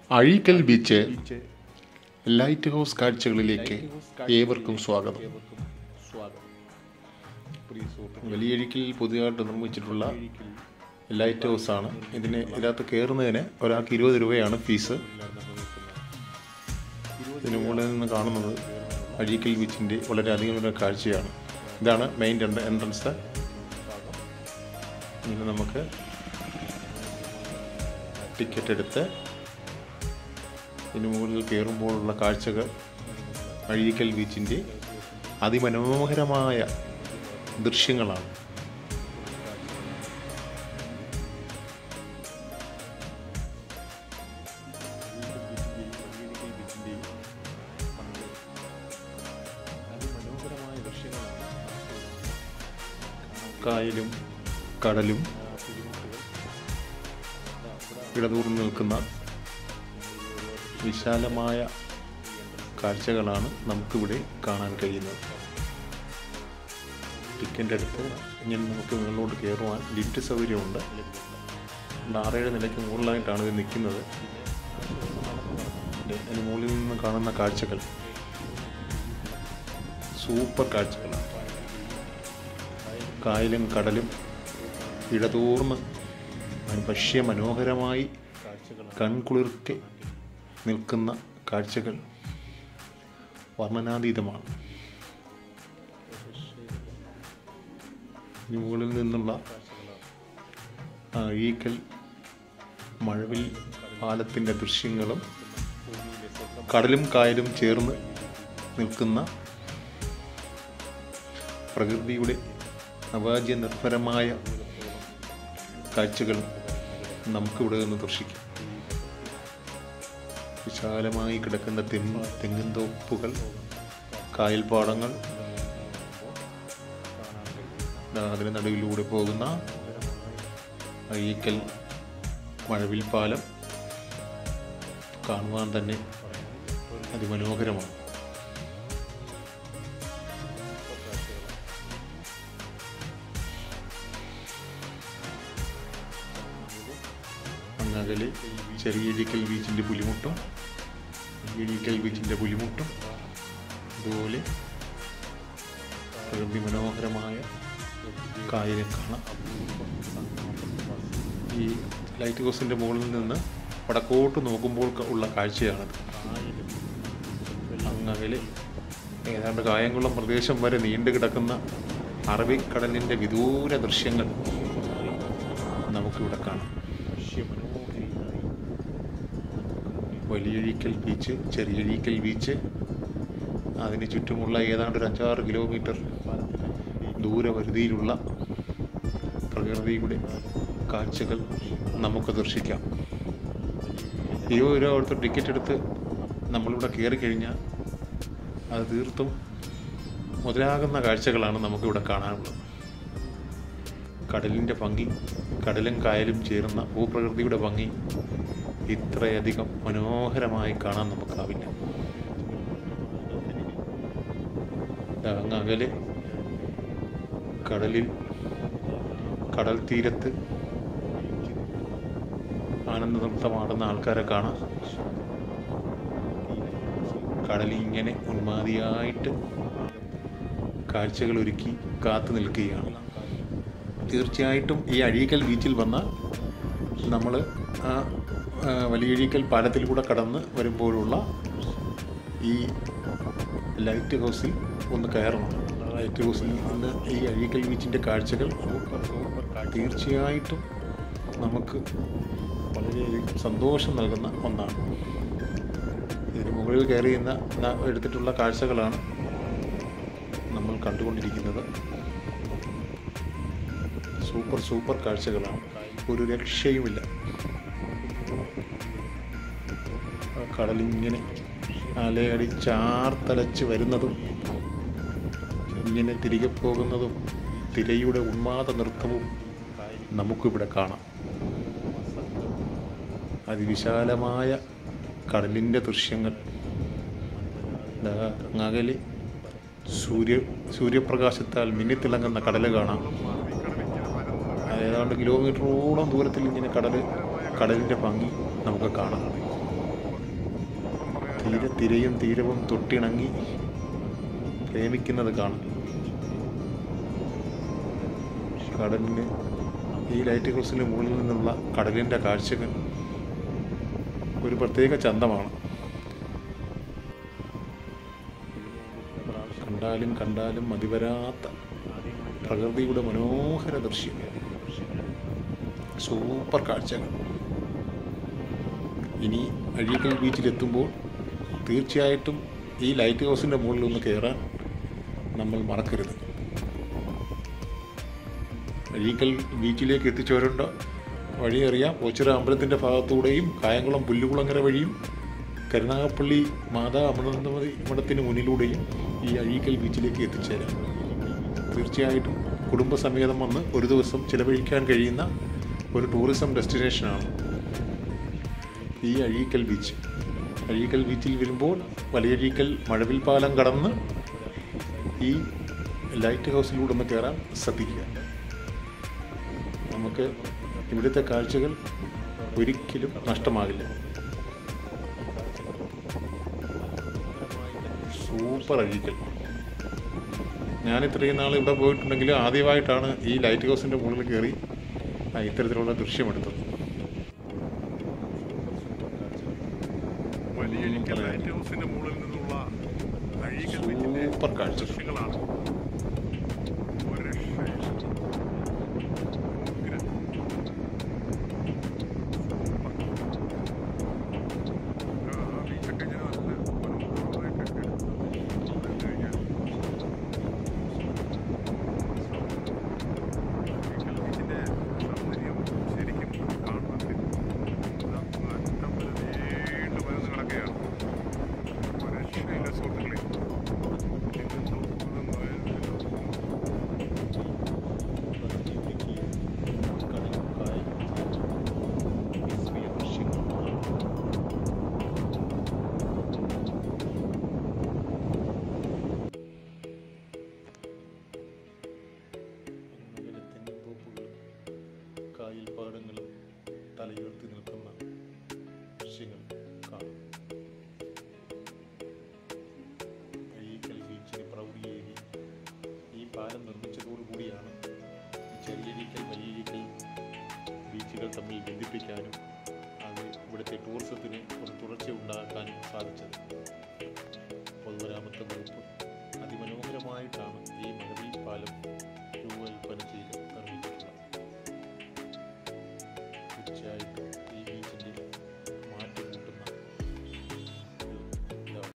Azhikkal beach light house കാഴ്ചകളിലേക്ക് ഏവർക്കും സ്വാഗതം വലിയഴിക്കൽ പുതിയതായിട്ട് നിർമ്മിച്ചിട്ടുള്ള ലൈറ്റ് ഹൗസ് ആണ് ഇതിന് ഇതിനകത്ത് കയറുന്നതിന് ഒരാൾക്ക് ഇരുപത് രൂപയാണ് ഫീസ് ഇതിന് മുകളിൽ നിന്ന് കാണുന്നത് അഴീക്കൽ ബീച്ചിൻ്റെ വളരെ അധികം ഒരു കാഴ്ചയാണ് ഇതാണ് മെയിൻ എൻട്രൻസ് ഇങ്ങനെ നമുക്ക് ടിക്കറ്റ് എടുത്ത് ഇതിന് മുകളിൽ കയറുമ്പോഴുള്ള കാഴ്ചകൾ അഴീക്കൽ ബീച്ചിൻ്റെ അതിമനോഹരമായ ദൃശ്യങ്ങളാണ് കായലും കടലും ഇടതൂർന്ന് നിൽക്കുന്ന വിശാലമായ കാഴ്ചകളാണ് നമുക്കിവിടെ കാണാൻ കഴിയുന്നത് ടിക്കറ്റ് എടുത്ത് ഇങ്ങനെ നമുക്ക് മുകളിലോട്ട് കയറുവാൻ ലിഫ്റ്റ് സൗകര്യമുണ്ട് ആറേഴ് നിലയ്ക്ക് മുകളിലായിട്ടാണ് ഇത് നിൽക്കുന്നത് അതിന് മുകളിൽ നിന്ന് കാണുന്ന കാഴ്ചകൾ സൂപ്പർ കാഴ്ചകളാണ് കായലും കടലും ഇടതൂർന്ന് ഭക്ഷ്യ മനോഹരമായി കൺകുളിർക്കെ നിൽക്കുന്ന കാഴ്ചകൾ വർണ്ണനാതീതമാണ് ഇനി മുകളിൽ നിന്നുള്ള അഴീക്കൽ മഴവിൽ പാലത്തിൻ്റെ ദൃശ്യങ്ങളും കടലും കായലും ചേർന്ന് നിൽക്കുന്ന പ്രകൃതിയുടെ അവാജ്യ നിർഭരമായ കാഴ്ചകളും നമുക്കിവിടെ നിന്ന് ദർശിക്കാം വിശാലമായി കിടക്കുന്ന തെങ്ങ് തെങ്ങിൻ തോപ്പുകൾ കായൽപ്പാടങ്ങൾ ദാ അതിന് നടുവിലൂടെ പോകുന്ന അഴീക്കൽ മഴവിൽ പാലം കാണുവാൻ തന്നെ അതിമനോഹരമാണ് അങ്ങകലെ ചെറിയരിക്കൽ ബീച്ചിൻ്റെ പുലിമുട്ടും ഇഴീക്കൽ ബീച്ചിൻ്റെ പുലിമുട്ടും അതുപോലെ പ്രകൃതി മനോഹരമായ കായലും കാണാം ഈ ലൈറ്റ് ഹൗസിൻ്റെ മുകളിൽ നിന്ന് വടക്കോട്ട് നോക്കുമ്പോൾ ഉള്ള കാഴ്ചയാണത് അങ്ങകലെ ഏതാണ്ട് കായംകുളം പ്രദേശം വരെ നീണ്ടു കിടക്കുന്ന അറബിക്കടലിൻ്റെ വിദൂര ദൃശ്യങ്ങൾ നമുക്കിവിടെ കാണാം വലിയഴീക്കൽ ബീച്ച് ചെറിയഴീക്കൽ ബീച്ച് അതിന് ചുറ്റുമുള്ള ഏതാണ്ട് ഒരു അഞ്ചാറ് കിലോമീറ്റർ ദൂരപരിധിയിലുള്ള പ്രകൃതിയുടെ കാഴ്ചകൾ നമുക്ക് ദർശിക്കാം ഇരുപത് രൂപ കൊടുത്ത് ടിക്കറ്റ് എടുത്ത് നമ്മളിവിടെ കയറി കഴിഞ്ഞാൽ അത് തീർത്തും മുതലാകുന്ന കാഴ്ചകളാണ് നമുക്കിവിടെ കാണാനുള്ളത് കടലിൻ്റെ ഭംഗി കടലും കായലും ചേരുന്ന ഭൂപ്രകൃതിയുടെ ഭംഗി ഇത്രയധികം മനോഹരമായി കാണാൻ നമുക്കാവില്ല അങ്ങ് അകലെ കടലിൽ കടൽ തീരത്ത് ആനന്ദ നൃത്തമാടുന്ന ആൾക്കാരെ കാണാം കടലിൽ ഇങ്ങനെ ഉന്മാതിയായിട്ട് കാഴ്ചകൾ ഒരുക്കി കാത്തു നിൽക്കുകയാണ് തീർച്ചയായിട്ടും ഈ അഴീക്കൽ ബീച്ചിൽ വന്നാൽ നമ്മൾ ആ വലിയഴീക്കൽ പാലത്തിൽ കൂടെ കടന്ന് വരുമ്പോഴുള്ള ഈ ലൈറ്റ് ഹൗസിൽ ഒന്ന് കയറണം ലൈറ്റ് ഹൗസിൽ നിന്ന് ഈ അഴീക്കൽ ബീച്ചിൻ്റെ കാഴ്ചകൾ തീർച്ചയായിട്ടും നമുക്ക് വളരെയധികം സന്തോഷം നൽകുന്ന ഒന്നാണ് ഇതിന് മുകളിൽ കയറി ഇന്ന് എടുത്തിട്ടുള്ള കാഴ്ചകളാണ് നമ്മൾ കണ്ടുകൊണ്ടിരിക്കുന്നത് സൂപ്പർ സൂപ്പർ കാഴ്ചകളാണ് ഒരു രക്ഷയുമില്ല കടലിങ്ങനെ അലയടി ചാർത്തലച്ച് വരുന്നതും ഇങ്ങനെ തിരികെ പോകുന്നതും തിരയുടെ ഉന്മാദ നൃത്തവും നമുക്കിവിടെ കാണാം അതിവിശാലമായ കടലിൻ്റെ ദൃശ്യങ്ങൾ അകലെ സൂര്യ സൂര്യപ്രകാശത്താൽ മിന്നിത്തിളങ്ങുന്ന കടൽ കാണാം ഏതാണ്ട് കിലോമീറ്ററോളം ദൂരത്തിൽ ഇങ്ങനെ കടൽ കടലിൻ്റെ ഭംഗി നമുക്ക് കാണാം തീരെ തിരയും തീരവും തൊട്ടിണങ്ങി പ്രേമിക്കുന്നത് കാണും കടലിന് ഈ ലൈറ്റ് ഹൗസിന് മുകളിൽ നിന്നുള്ള കടലിൻ്റെ കാഴ്ചകൾ ഒരു പ്രത്യേക ചന്തമാണ് കണ്ടാലും കണ്ടാലും മതിവരാത്ത പ്രകൃതിയുടെ മനോഹര ദൃശ്യം സൂപ്പർ കാഴ്ചകൾ ഇനി അഴീക്കൽ ബീച്ചിലെത്തുമ്പോൾ തീർച്ചയായിട്ടും ഈ ലൈറ്റ് ഹൗസിൻ്റെ മുകളിൽ ഒന്ന് കയറാൻ നമ്മൾ മറക്കരുത് അഴീക്കൽ ബീച്ചിലേക്ക് എത്തിച്ചവരുണ്ട് വഴി അറിയാം ഓച്ചിറ അമ്പലത്തിൻ്റെ ഭാഗത്തൂടെയും കായംകുളം പുല്ലുകുളങ്ങര വഴിയും കരുനാഗപ്പള്ളി മാതാ അമൃതമതി മഠത്തിന് മുന്നിലൂടെയും ഈ അഴീക്കൽ ബീച്ചിലേക്ക് എത്തിച്ചേരാം തീർച്ചയായിട്ടും കുടുംബസമേതം വന്ന് ഒരു ദിവസം ചിലവഴിക്കാൻ കഴിയുന്ന ഒരു ടൂറിസം ഡെസ്റ്റിനേഷനാണ് ഈ അഴീക്കൽ ബീച്ച് അഴീക്കൽ ബീച്ചിൽ വരുമ്പോൾ വലിയഴീക്കൽ മഴവിൽ പാലം കടന്ന് ഈ ലൈറ്റ് ഹൗസിലൂടെ ഒന്ന് കയറാൻ ശ്രദ്ധിക്കുക നമുക്ക് ഇവിടുത്തെ കാഴ്ചകൾ ഒരിക്കലും നഷ്ടമാകില്ല സൂപ്പർ അഴീക്കൽ ഞാൻ ഇത്രയും നാൾ ഇവിടെ പോയിട്ടുണ്ടെങ്കിൽ ആദ്യമായിട്ടാണ് ഈ ലൈറ്റ് ഹൗസിൻ്റെ മുകളിൽ കയറി ആ ഇത്തരത്തിലുള്ള ദൃശ്യമെടുത്തത് വലിയ ലൈറ്റ് ഹൗസിന്റെ മുകളിൽ നിന്നുള്ള അഴീക്കൽ ബീച്ചിന്റെ സൂപ്പർ കാഴ്ച ദൃശ്യങ്ങളാണ് ഒരു രക്ഷയില്ല. ഉഗ്രം. ആ ബീച്ചൊക്കെ ഇങ്ങനെ നല്ല മനോഹരമായിട്ടൊക്കെ കണ്ടു കഴിഞ്ഞാൽ അഴീക്കൽ ബീച്ചിന്റെ സൗന്ദര്യം ശരിക്കും കാണുന്നുണ്ട് ഇതാ അറ്റം വരെ നീണ്ടു പരന്ന് കിടക്കുകയാണ് ഒരു രക്ഷയില്ല സുഹൃത്തുക്കളെ എങ്ങും നോക്കുന്നതും കായൽപ്പാടങ്ങളും തലയുയർത്തി നിൽക്കുന്ന ദൃശ്യങ്ങൾ കാണാം അഴീക്കൽ ബീച്ചിന് പ്രൗഢിയേകി ഈ പാലം നിർമ്മിച്ചതോടുകൂടിയാണ് ഈ ചെറിയഴീക്കൽ വലിയഴീക്കൽ ബീച്ചുകൾ തമ്മിൽ ബന്ധിപ്പിക്കാനും അത് ഇവിടുത്തെ ടൂറിസത്തിന് ഒരു തുടർച്ച ഉണ്ടാക്കാനും സാധിച്ചത് പൊതുമരാമത്ത് വകുപ്പ് അതിമനോഹരമായിട്ടാണ് ഈ മഴവിൽ പാലം രൂപകൽപ്പന ചെയ്ത് നിർമ്മിച്ചിട്ടുള്ളത് തീർച്ചയായിട്ടും ഈ ബീച്ചിന്